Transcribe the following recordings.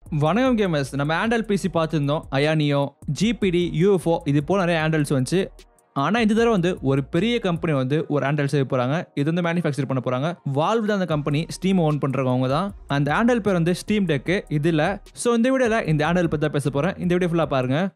வணக்கம் கேமர்ஸ் நம்ம ஆண்டல் பிசி பார்த்துருந்தோம் அயானியோ ஜிபிடி யூஎஃப்ஓ இது போல் நிறைய ஆண்டல்ஸ் வந்துச்சு ஆனால் இந்த தடவை வந்து ஒரு பெரிய கம்பெனி வந்து ஒரு ஆண்டல் செய்ய போகிறாங்க இது வந்து மேனுஃபேக்சர் பண்ண போகிறாங்க வால்வ் தான் அந்த கம்பெனி ஸ்டீம் ஓன் பண்ணுறவங்க தான் அந்த ஆண்டல் பேர் வந்து ஸ்டீம் டெக்கு இதில் ஸோ இந்த வீடியோவில் இந்த ஆண்டல் பற்றி தான் பேச போகிறேன் இந்த வீடியோ ஃபுல்லாக பாருங்கள்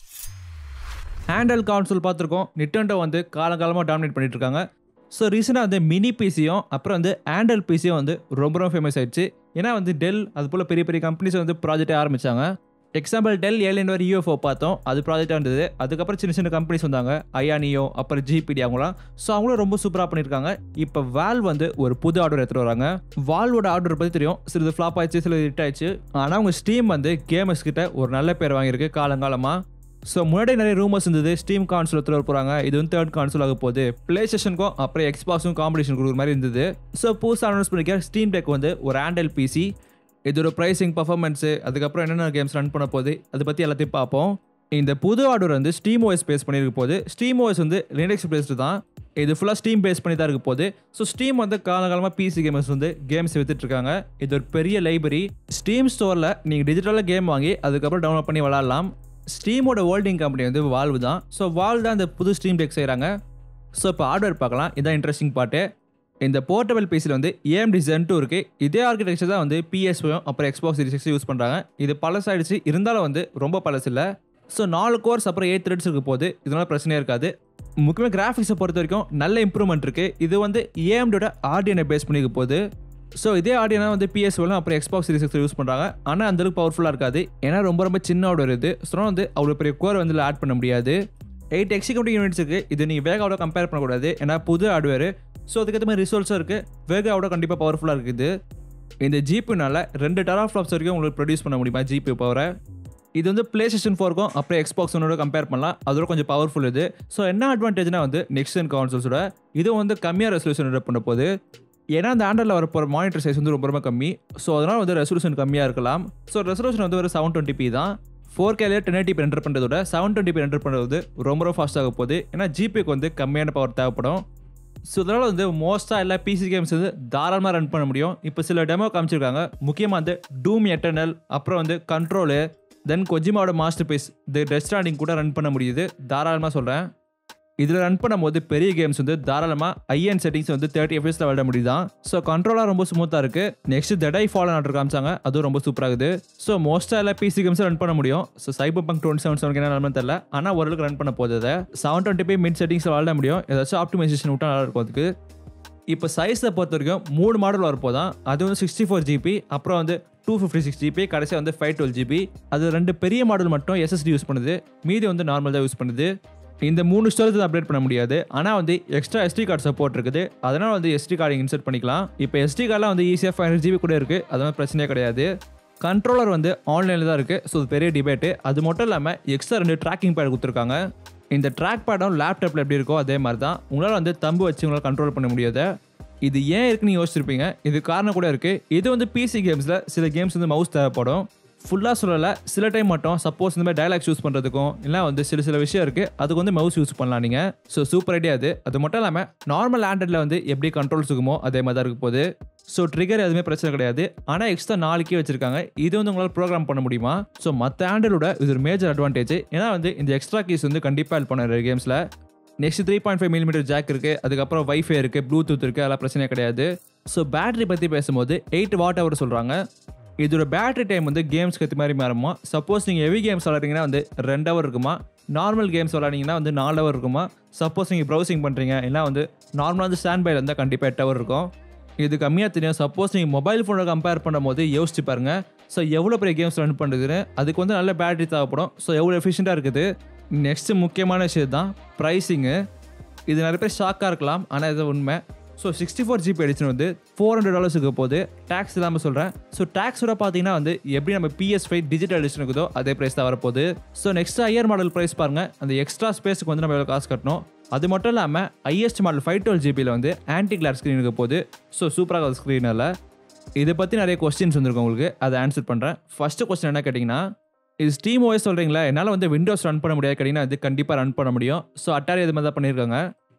ஹேண்டல் கான்சோல் பார்த்துருக்கோம் நிட்டண்டோ வந்து காலங்காலமாக டாமினேட் பண்ணிட்டு இருக்காங்க ஸோ ரீசெண்டாக வந்து மினி பிசியும் அப்புறம் வந்து ஆண்டல் பிசியும் வந்து ரொம்ப ரொம்ப ஃபேமஸ் ஆயிடுச்சு ஏன்னா வந்து டெல் அது போல் பெரிய பெரிய கம்பெனிஸ் வந்து ப்ராஜெக்டே ஆரம்பிச்சாங்க எக்ஸாம்பிள் டெல் ஏலியன் வரை யூஎஃப்ஓ பார்த்தோம் அது ப்ராஜெக்டாக இருந்தது அதுக்கப்புறம் சின்ன சின்ன கம்பெனிஸ் வந்தாங்க ஐயானியோ அப்புறம் ஜிபிடி அவங்களாம் ஸோ அவங்களும் ரொம்ப சூப்பராக பண்ணியிருக்காங்க இப்போ வால் வந்து ஒரு புது ஆர்டர் எடுத்துகிட்டு வராங்க வால்வோட ஆர்டர் பற்றி தெரியும் சிலது ஃப்ளாப் ஆயிடுச்சு சிலது ஹிட் ஆயிடுச்சு ஆனால் அவங்க ஸ்டீம் வந்து கேமர்ஸ் கிட்ட ஒரு நல்ல பேர் வாங்கியிருக்கு காலங்காலமாக ஸோ முன்னாடி நிறைய ரூமர்ஸ் இருந்தது ஸ்டீம் கான்சோல் எடுத்துகிட்டு போகிறாங்க இது வந்து தேர்ட் கான்சோல் ஆக போகுது பிளே ஸ்டேஷனுக்கும் அப்புறம் எக்ஸ்பாக்ஸும் காம்படிஷன் கொடுக்குற மாதிரி இருந்தது ஸோ புதுசாக அனௌன்ஸ் பண்ணிக்க ஸ்டீம் டெக் வந்து ஒரு ஆண்டல் பிசி இதோட ப்ரைஸிங் பர்ஃபார்மன்ஸு அதுக்கப்புறம் என்னென்ன கேம்ஸ் ரன் பண்ண போகுது அதை பற்றி எல்லாத்தையும் பார்ப்போம் இந்த புது ஆர்டர் வந்து ஸ்டீம் ஓஎஸ் பேஸ் பண்ணியிருக்க போது ஸ்டீம் ஓஎஸ் வந்து லினக்ஸ் பேஸ்டு தான் இது ஃபுல்லாக ஸ்டீம் பேஸ் பண்ணி தான் இருக்க போகுது ஸோ ஸ்டீம் வந்து காலகாலமாக பிசி கேமர்ஸ் வந்து கேம்ஸ் வித்துட்டு இருக்காங்க இது ஒரு பெரிய லைப்ரரி ஸ்டீம் ஸ்டோரில் நீங்கள் டிஜிட்டலாக கேம் வாங்கி அதுக்கப்புறம் டவுன்லோட் பண்ணி விளாட்லாம் ஸ்டீமோட ஹோல்டிங் கம்பெனி வந்து வால்வ் தான் ஸோ வால்வ் தான் இந்த புது ஸ்டீம் டெக் செய்கிறாங்க ஸோ இப்போ ஹார்ட்வேர் பார்க்கலாம் இதான் இன்ட்ரெஸ்டிங் பார்ட்டு இந்த போர்ட்டபிள் பிசியில் வந்து ஏஎம்டி ஜென் டூ இருக்குது இதே ஆர்கிடெக்சர் தான் வந்து பிஎஸ்ஓயும் அப்புறம் எக்ஸ்பாக்ஸ் சீரிஸ் யூஸ் பண்ணுறாங்க இது பழசாயிடுச்சு இருந்தாலும் வந்து ரொம்ப பழசு இல்லை ஸோ நாலு கோர்ஸ் அப்புறம் எயிட் த்ரெட்ஸ் இருக்க போது இதனால பிரச்சனையே இருக்காது முக்கியமாக கிராஃபிக்ஸை பொறுத்த வரைக்கும் நல்ல இம்ப்ரூவ்மெண்ட் இருக்குது இது வந்து ஏஎம்டியோட ஆர்டிஎனை பேஸ் பண்ணிக்க போகுது ஸோ இதே ஆடியனா வந்து பிஎஸ்ஓலும் அப்புறம் எக்ஸ்பாக்ஸ் சீரிஸ் யூஸ் பண்ணுறாங்க ஆனால் அந்தளவுக்கு பவர்ஃபுல்லாக இருக்காது ஏன்னா ரொம்ப ரொம்ப சின்ன ஆர்டர் இது ஸோ வந்து அவ்வளோ பெரிய கோர் வந்து ஆட் பண்ண முடியாது எயிட் எக்ஸிகூட்டிவ் யூனிட்ஸ் இருக்குது இது நீங்கள் வேகாவோட கம்பேர் பண்ணக்கூடாது ஏன்னா புது ஹார்ட்வேர் ஸோ அதுக்கேற்ற மாதிரி ரிசோர்ஸும் இருக்குது வேகாவோட கண்டிப்பாக பவர்ஃபுல்லாக இருக்குது இந்த ஜிபினால ரெண்டு டெரா ஃப்ளாப்ஸ் வரைக்கும் உங்களுக்கு ப்ரொடியூஸ் பண்ண முடியுமா ஜிபி பவரை இது வந்து பிளே ஸ்டேஷன் ஃபோருக்கும் அப்புறம் எக்ஸ்பாக்ஸ் ஒன்னோட கம்பேர் பண்ணலாம் அதோட கொஞ்சம் பவர்ஃபுல் இது ஸோ என்ன அட்வான்டேஜ்னா வந்து நெக்ஸ்ட் ஜென் கான்சோல்ஸோட இது வந்து கம்மியாக ரெசல்யூஷன் பண்ண போகுது ஏன்னா அந்த ஆண்டரில் வர போகிற மானிட்டர் சைஸ் வந்து ரொம்ப ரொம்ப கம்மி ஸோ அதனால் வந்து ரெசல்யூஷன் கம்மியாக இருக்கலாம் ஸோ ரெசல்யூஷன் வந்து ஒரு செவன் டுவெண்ட்டி பி தான் four K ten eighty render பண்ணுறதோட செவன் டுவெண்ட்டி பி ரெண்டர் பண்ணுறது ரொம்ப ரொம்ப ஃபாஸ்ட்டாக போகுது ஏன்னா ஜிபிக்கு வந்து கம்மியான பவர் தேவைப்படும் ஸோ இதனால் வந்து மோஸ்ட்டாக எல்லா பிசி கேம்ஸ் வந்து தாராளமாக ரன் பண்ண முடியும் இப்போ சில டெமோ காமிச்சிருக்காங்க முக்கியமாக வந்து டூம் எட்டர்னல் அப்புறம் வந்து கண்ட்ரோலு தென் கொஜிமாவோட மாஸ்டர் பீஸ் தி டெஸ்டாண்டிங் கூட ரன் பண்ண முடியுது தாராளமாக சொல்கிறேன் இதில் ரன் பண்ணும்போது பெரிய கேம்ஸ் வந்து தாராளமாக ஐஎன் செட்டிங்ஸ் வந்து தேர்ட்டி எஃப்எஸில் விளாட முடியுதான் ஸோ கண்ட்ரோலாக ரொம்ப ஸ்மூத்தாக இருக்குது நெக்ஸ்ட் தடை ஃபாலோ ஆர்டர் காமிச்சாங்க அதுவும் ரொம்ப சூப்பராக இருக்குது ஸோ மோஸ்ட்டாக எல்லா பிசி கேம்ஸும் ரன் பண்ண முடியும் so Cyberpunk twenty seven seven என்ன நிலமே தெரியல ஆனால் ஓரளவுக்கு ரன் பண்ண போகுது செவன் டுவெண்ட்டி பை மிட் செட்டிங்ஸில் விளாட முடியும் ஏதாச்சும் ஆப்டிமைசேஷன் விட்டா நல்லா இருக்கும் அதுக்கு இப்போ சைஸை பொறுத்த வரைக்கும் மூணு மாடல் வரப்போதான் அது வந்து சிக்ஸ்டி ஃபோர் ஜிபி அப்புறம் வந்து டூ ஃபிஃப்டி சிக்ஸ் ஜிபி கடைசியாக வந்து ஃபைவ் டுவெல் ஜிபி அது ரெண்டு பெரிய மாடல் மட்டும் எஸ்எஸ்டி யூஸ் பண்ணுது மீதி வந்து நார்மல் தான் யூஸ் பண்ணுது இந்த மூணு ஸ்டோரேஜ் அப்டேட் பண்ண முடியாது ஆனால் வந்து எக்ஸ்ட்ரா எஸ்டி கார்டு சப்போர்ட் இருக்குது அதனால் வந்து எஸ்டி கார்டு இன்சர்ட் பண்ணிக்கலாம் இப்போ எஸ்டி கார்டெலாம் வந்து ஈஸியாக ஃபைவ் ஹண்ட்ரட் ஜிபி கூட இருக்குது அதனால் பிரச்சனையே கிடையாது கண்ட்ரோலர் வந்து ஆன்லைனில் தான் இருக்குது ஸோ அது பெரிய டிபேட்டு அது மட்டும் இல்லாமல் எக்ஸ்ட்ரா ரெண்டு ட்ராக்கிங் பேட் கொடுத்துருக்காங்க இந்த ட்ராக் பேடும் லேப்டாப்பில் எப்படி இருக்கோ அதே மாதிரி தான் உங்களால் வந்து தம்பு வச்சு உங்களால் கண்ட்ரோல் பண்ண முடியாது இது ஏன் இருக்குன்னு யோசிச்சிருப்பீங்க இது காரணம் கூட இருக்குது இது வந்து பிசி கேம்ஸில் சில கேம்ஸ் வந்து மவுஸ் தேவைப்படும் ஃபுல்லாக சொல்லலை சில டைம் மட்டும் சப்போஸ் இந்த மாதிரி டைலாக்ஸ் யூஸ் பண்ணுறதுக்கும் இல்லை வந்து சில சில விஷயம் இருக்குது அதுக்கு வந்து மவுஸ் யூஸ் பண்ணலாம் நீங்கள் ஸோ சூப்பர் ஐடியா அது அது மட்டும் இல்லாமல் நார்மல் ஆண்ட்ராய்டில் வந்து எப்படி கண்ட்ரோல்ஸ் இருக்குமோ அதே மாதிரி தான் இருக்க போகுது ஸோ ட்ரிகர் எதுவுமே பிரச்சனை கிடையாது ஆனால் எக்ஸ்ட்ரா நாளைக்கே வச்சிருக்காங்க இது வந்து உங்களால் ப்ரோக்ராம் பண்ண முடியுமா ஸோ மற்ற ஆண்ட்ராய்டோட இது ஒரு மேஜர் அட்வான்டேஜ் ஏன்னா வந்து இந்த எக்ஸ்ட்ரா கீஸ் வந்து கண்டிப்பாக ஹெல்ப் பண்ணுற கேம்ஸில் next three point five millimetre jack இருக்குது அதுக்கப்புறம் வைஃபை இருக்குது ப்ளூடூத் இருக்குது அதெல்லாம் பிரச்சனையே கிடையாது ஸோ பேட்டரி பற்றி பேசும்போது எயிட் வாட் ஹவர் சொல்கிறாங்க இதோட பேட்டரி டைம் வந்து கேம்ஸ்க்கு ஏற்ற மாதிரி மாறுமா சப்போஸ் நீங்கள் ஹெவி கேம்ஸ் விளாட்றீங்கன்னா வந்து ரெண்டு ஹவர் இருக்குமா நார்மல் கேம்ஸ் விளாட்றீங்கன்னா வந்து நாலு ஹவர் இருக்குமா சப்போஸ் நீங்கள் ப்ரௌசிங் பண்ணுறீங்க இல்லை வந்து நார்மலாக வந்து ஸ்டாண்ட் பையில் இருந்தால் கண்டிப்பாக எட்டு ஹவர் இருக்கும் இது கம்மியாக தெரியும் சப்போஸ் நீங்கள் மொபைல் ஃபோனை கம்பேர் பண்ணும்போது யோசிச்சு பாருங்க ஸோ எவ்வளோ பெரிய கேம்ஸ் ரன் பண்ணுறதுன்னு அதுக்கு வந்து நல்ல பேட்டரி தேவைப்படும் ஸோ எவ்வளோ எஃபிஷியண்ட்டாக இருக்குது நெக்ஸ்ட்டு முக்கியமான விஷயம் தான் ப்ரைஸிங்கு இது நிறைய பேர் ஷாக்காக இருக்கலாம் ஆனால் இது உண்மை so sixty four GB edition வந்து ஃபோர் ஹண்ட்ரட் டாலர்ஸுக்கு போது டேக்ஸ் இல்லாமல் சொல்கிறேன் ஸோ டேக்ஸோட பார்த்தீங்கன்னா வந்து எப்படி நம்ம பிஎஸ் ஃபைவ் டிஜிட்டல் எடிஷன் இருக்குதோ அதே ப்ரைஸ் தான் வரப்போகுது so next year model price பாருங்கள் அந்த எக்ஸ்ட்ரா ஸ்பேஸுக்கு வந்து நம்ம எவ்வளோ காசு கட்டணும் அது மட்டும் இல்லாமல் ஐஎஸ்ட் மாடல் ஃபைவ் டுவெல் ஜிபியில் வந்து ஆன்டி கிளார் ஸ்க்ரீன் இருக்க போகுது ஸோ சூப்பராக ஸ்க்ரீனில் இதை பற்றி நிறைய கொஸ்டின்ஸ் வந்திருக்கு உங்களுக்கு அதை ஆன்சர் பண்ணுறேன் ஃபஸ்ட்டு கொஸ்டின் என்ன கேட்டிங்கன்னா இது ஸ்டீம் ஓஎஸ் சொல்கிறீங்களா என்னால் வந்து விண்டோஸ் ரன் பண்ண முடியாது கேட்டிங்கன்னா இது கண்டிப்பாக ரன் பண்ண முடியும் ஸோ அட்டாரி இது மாதிரி தான் பண்ணியிருக்காங்க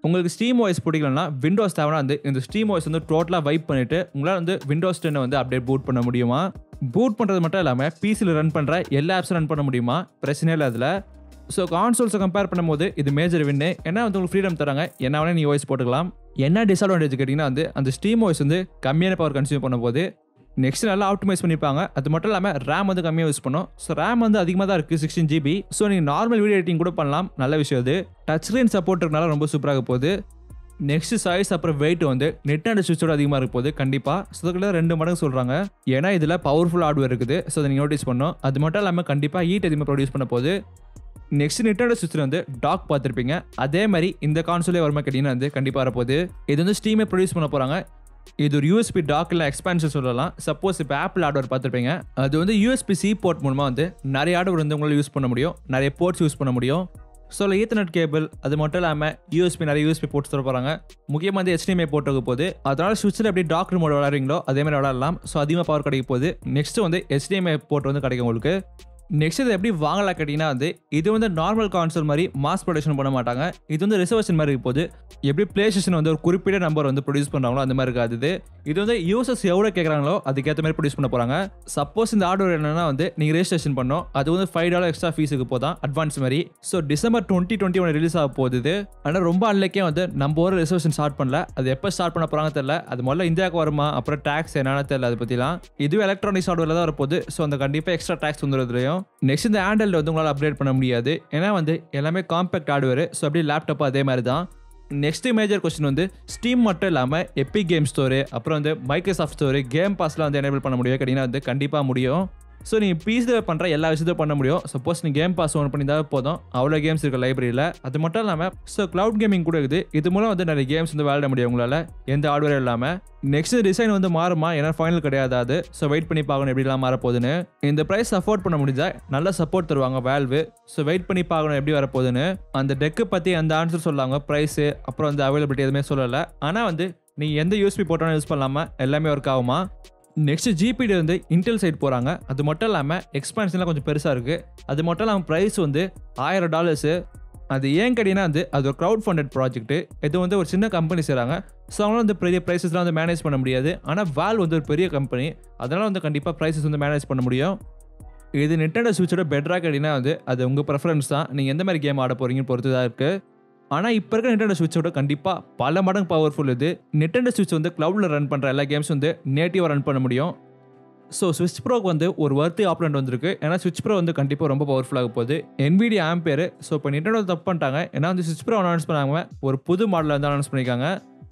உங்களுக்கு ஸ்டீம் வாய்ஸ் பிடிக்கலன்னா விண்டோஸ் தேவைன்னா வந்து இந்த ஸ்டீம் வாய்ஸ் வந்து டோட்டலாக வைப் பண்ணிட்டு உங்களால் வந்து விண்டோஸ் டென்னை வந்து அப்படியே பூட் பண்ண முடியுமா பூட் பண்ணுறது மட்டும் இல்லாமல் பிசியில் ரன் பண்ணுற எல்லா ஆப்ஸும் ரன் பண்ண முடியுமா பிரச்சனை இல்லை அதில் ஸோ கான்சோல்ஸை கம்பேர் பண்ணும்போது இது மேஜர் வின்னு ஏன்னா வந்து உங்களுக்கு ஃப்ரீடம் தராங்க என்ன வேணால் நீ வாய்ஸ் போட்டுக்கலாம் என்ன டிஸ்அட்வான்டேஜ் கேட்டிங்கன்னா வந்து அந்த ஸ்டீம் வாய்ஸ் வந்து கம்மியான பவர் கன்சியூம் பண்ணும்போது நெக்ஸ்ட் நல்லா ஆப்டிமைஸ் பண்ணிப்பாங்க அது மட்டும் இல்லாமல் ரேம் வந்து கம்மியாக யூஸ் பண்ணும் ஸோ ரேம் வந்து அதிகமாக தான் இருக்குது சிக்ஸ்டீன் ஜிபி ஸோ நீங்கள் நார்மல் வீடியோ எடிட்டிங் கூட பண்ணலாம் நல்ல விஷயம் அது டச் ஸ்க்ரீன் சப்போர்ட் இருக்கனால ரொம்ப சூப்பராக போகுது நெக்ஸ்ட் சைஸ் அப்புறம் வெயிட் வந்து நெட் அண்ட் சுவிட்சோட அதிகமாக இருக்க போகுது கண்டிப்பாக ஸோ அதுக்குள்ள ரெண்டு மடங்கு சொல்கிறாங்க ஏன்னா இதில் பவர்ஃபுல் ஹார்ட்வேர் இருக்குது ஸோ அதை நீங்கள் நோட்டீஸ் பண்ணோம் அது மட்டும் இல்லாமல் கண்டிப்பாக ஹீட் அதிகமாக ப்ரொடியூஸ் பண்ண போகுது நெக்ஸ்ட் நிட்டோட சுவிட்சில் வந்து டாக் பார்த்துருப்பீங்க அதே மாதிரி இந்த கான்சோலே வருமா கேட்டிங்கன்னா வந்து கண்டிப்பாக வரப்போகுது இது வந்து ஸ்டீமே ப்ரொடியூஸ் பண்ண போகிறாங்க இது ஒரு யூஎஸ்பி டாக் இல்லை எக்ஸ்பான்ஷன் சொல்லலாம் சப்போஸ் இப்போ ஆப்பிள் ஹார்ட்வேர் பார்த்துருப்பீங்க அது வந்து யூஎஸ்பி சி போர்ட் மூலமாக வந்து நிறைய ஹார்ட்வேர் வந்து உங்களால் யூஸ் பண்ண முடியும் நிறைய போர்ட்ஸ் யூஸ் பண்ண முடியும் ஸோ ஈத்தர்நெட் கேபிள் அது மட்டும் இல்லாமல் யூஎஸ்பி நிறைய யூஎஸ்பி போர்ட்ஸ் தர போகிறாங்க முக்கியமாக வந்து HDMI போர்ட் இருக்க போது அதனால் சுவிட்சில் எப்படி டாக்டர் மோட் விளாட்றீங்களோ அதே மாதிரி விளாடலாம் ஸோ அதிகமாக பவர் கிடைக்க போகுது நெக்ஸ்ட் வந்து HDMI போர்ட் வந்து கிடைக்கும் உங்களுக்கு நெக்ஸ்ட் இது எப்படி வாங்கலாம் கேட்டிங்கன்னா வந்து இது வந்து நார்மல் கான்சோல் மாதிரி மாஸ் ப்ரொடக்ஷன் பண்ண மாட்டாங்க இது வந்து ரிசர்வேஷன் மாதிரி இருக்க போது எப்படி பிளே ஸ்டேஷன் வந்து ஒரு குறிப்பிட்ட நம்பர் வந்து ப்ரொடியூஸ் பண்ணுறாங்களோ அந்த மாதிரி இருக்காது இது இது வந்து யூசர்ஸ் எவ்வளோ கேட்குறாங்களோ அதுக்கேற்ற மாதிரி ப்ரொடியூஸ் பண்ண போகிறாங்க சப்போஸ் இந்த ஆர்டர் என்னன்னா வந்து நீங்கள் ரெஜிஸ்ட்ரேஷன் பண்ணோம் அது வந்து ஃபைவ் டாலர் எக்ஸ்ட்ரா ஃபீஸுக்கு போதான் அட்வான்ஸ் மாதிரி so December twenty twenty one release ஆக போகுது இது ஆனால் ரொம்ப அன்லைக்கே வந்து நம்ம ஒரு ரிசர்வேஷன் ஸ்டார்ட் பண்ணல அது எப்போ ஸ்டார்ட் பண்ண போகிறாங்க தெரியல அது முதல்ல இந்தியாவுக்கு வருமா அப்புறம் டேக்ஸ் என்னன்னு தெரியல அதை பற்றிலாம் இதுவும் எலக்ட்ரானிக்ஸ் ஹார்ட்வேரில் தான் வரப்போகுது ஸோ அந்த கண்டிப்பாக எக்ஸ்ட்ரா டேக்ஸ் வந்துடுறதுலையும் நெக்ஸ்ட் இந்த ஆண்ட்ராய்டு வந்து உங்களால் அப்டேட் பண்ண முடியாது ஏன்னா வந்து எல்லாமே காம்பேக்ட் ஹார்ட்வேர் ஸோ அப்படியே லேப்டாப் அதே மாதிரி தான் நெக்ஸ்ட் மேஜர் கொஸ்டின் வந்து ஸ்டீம் மட்டும் இல்லாமல் எப்பிக் கேம் ஸ்டோரு அப்புறம் வந்து மைக்ரோசாஃப்ட் ஸ்டோரு கேம் பாஸ்லாம் வந்து எனேபிள் பண்ண முடியும் கேட்டிங்கன்னா வந்து கண்டிப்பாக முடியும் ஸோ நீங்கள் பிசியில் பண்ணுற எல்லா விஷயத்தையும் பண்ண முடியும் சப்போஸ் நீங்கள் கேம் பாஸ் ஒன் பண்ணியிருந்தாவே போதும் அவ்வளோ கேம்ஸ் இருக்கு லைப்ரரியில் அது மட்டும் இல்லாமல் ஸோ க்ளவுட் கேமிங் கூட இருக்குது இது மூலம் வந்து நிறைய கேம்ஸ் வந்து விளையாட முடியும் உங்களால் எந்த ஹார்ட்வேர் இல்லாமல் நெக்ஸ்ட் டிசைன் வந்து மாறுமா ஏன்னா ஃபைனல் கிடையாது அது ஸோ வெயிட் பண்ணி பார்க்கணும் எப்படிலாம் மாறப்போகுதுன்னு இந்த ப்ரைஸ் அஃபோர்ட் பண்ண முடிஞ்சா நல்ல சப்போர்ட் தருவாங்க வேல்வு ஸோ வெயிட் பண்ணி பார்க்கணும் எப்படி வரப்போகுதுன்னு அந்த டெக்கு பற்றி அந்த ஆன்சர் சொல்லாங்க ப்ரைஸு அப்புறம் வந்து அவைலபிலிட்டி எதுவுமே சொல்லலை ஆனால் வந்து நீங்கள் எந்த யூஎஸ்பி போட்டாலும் யூஸ் பண்ணலாமா எல்லாமே ஒர்க் ஆகுமா நெக்ஸ்ட் ஜிபிடி வந்து இன்டெல் சைட் போகிறாங்க அது மட்டும் இல்லாமல் எக்ஸ்பான்ஷன்லாம் கொஞ்சம் பெருசாக இருக்குது அது மட்டும் இல்லாமல் ப்ரைஸ் வந்து ஆயிரம் டாலர்ஸு அது ஏன் கேட்டிங்கன்னா வந்து அது ஒரு க்ரௌட் ஃபண்டட் ப்ராஜெக்ட் இது வந்து ஒரு சின்ன கம்பெனி செய்கிறாங்க ஸோ அவங்களால வந்து பெரிய ப்ரைஸஸ்லாம் வந்து மேனேஜ் பண்ண முடியாது ஆனால் வால் வந்து ஒரு பெரிய கம்பெனி அதனால் வந்து கண்டிப்பாக ப்ரைஸஸ் வந்து மேனேஜ் பண்ண முடியும் இது நெட்டோட ஸ்விட்சோட பெட்டராக கேட்டிங்கன்னா வந்து அது உங்கள் ப்ரெஃபரன்ஸ் தான் நீங்கள் எந்த மாதிரி கேம் ஆட போகிறீங்கன்னு பொறுத்து தான் இருக்குது ஆனால் இப்போ இருக்க நெட்டோட ஸ்விட்சோட கண்டிப்பாக பல மடங்கு பவர்ஃபுல் இது நெட்டோட ஸ்விட்ச் வந்து க்ளவுடில் ரன் பண்ணுற எல்லா கேம்ஸ் வந்து நேட்டிவாக ரன் பண்ண முடியும் ஸோ ஸ்விட்ச் ப்ரோக்கு வந்து ஒரு வர்த்தி ஆப்ரண்ட் வந்திருக்கு ஏன்னா ஸ்விட்ச் ப்ரோ வந்து கண்டிப்பாக ரொம்ப பவர்ஃபுல்லாக போகுது NVIDIA ஆம்பேர் ஸோ இப்போ நெட்டோட தப்பு பண்ணிட்டாங்க ஏன்னா வந்து ஸ்விட்ச் ப்ரோ அனௌன்ஸ் பண்ணாங்க ஒரு புது மாடலில் வந்து அனௌன்ஸ் பண்ணியிருக்காங்க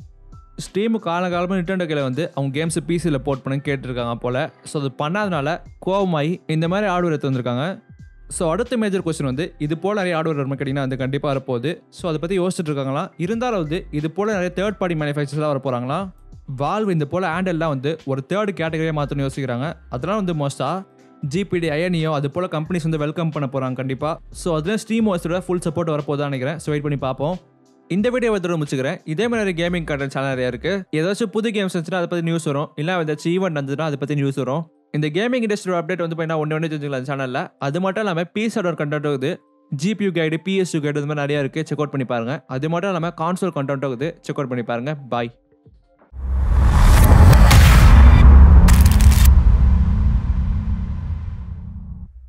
ஸ்டீமு காலகாலமாக நிட்டோண்டோ கையில் வந்து அவங்க கேம்ஸை பிசியில் போர்ட் பண்ணி கேட்டிருக்காங்க போல் ஸோ அது பண்ணாதனால கோவமாயி இந்த மாதிரி ஹார்ட்வேர் எடுத்து வந்திருக்காங்க ஸோ அடுத்த மேஜர் கொஸ்டின் வந்து இது போல் நிறைய ஹார்ட்வேர் வருமா கேட்டிங்கன்னா வந்து கண்டிப்பாக வரப்போகுது ஸோ அதை பற்றி யோசிச்சுட்டு இருக்காங்களா இருந்தாலும் வந்து இது போல் நிறைய தேர்ட் பார்ட்டி மேனுஃபேக்சர்ஸ்லாம் வர போகிறாங்களா வால்வ் இந்த போல் ஹேண்டல்லாம் வந்து ஒரு தேர்ட் கேட்டகரியாக மாற்றணும்னு யோசிக்கிறாங்க அதெல்லாம் வந்து மோஸ்ட்டாக ஜிபிடி அயனியோ அது போல் கம்பெனிஸ் வந்து வெல்கம் பண்ண போகிறாங்க கண்டிப்பாக ஸோ அதில் ஸ்ட்ரீம் வாய்ஸோட ஃபுல் சப்போர்ட் வரப்போதான் நினைக்கிறேன் ஸோ வெயிட் பண்ணி பார்ப்போம் இந்த வீடியோ வந்து முடிச்சுக்கிறேன் இதே மாதிரி கேமிங் கண்டென்ட் சேனல் நிறைய இருக்குது ஏதாச்சும் புது கேம்ஸ் இருந்துச்சுன்னா அதை பற்றி நியூஸ் வரும் இல்லை ஏதாச்சும் ஈவெண்ட் இருந்துச்சுன்னா அதை பற்றி நியூஸ் வரும் இந்த கேமிங் இண்டஸ்ட்ரியோட அப்டேட் வந்து பார்த்தீங்கன்னா ஒன்று ஒன்று தெரிஞ்சுக்கலாம் சேனலில் அது மட்டும் இல்லாமல் பிஎஸ்ஆர் கண்டென்ட் இருக்குது ஜிபியூ கைடு பிஎஸ்யூ கைடு இந்த மாதிரி நிறையா இருக்குது செக் அவுட் பண்ணி பாருங்கள் அது மட்டும் இல்லாமல் கான்சோல் கண்டென்ட் இருக்குது செக் அவுட் பண்ணி பாருங்கள் பாய்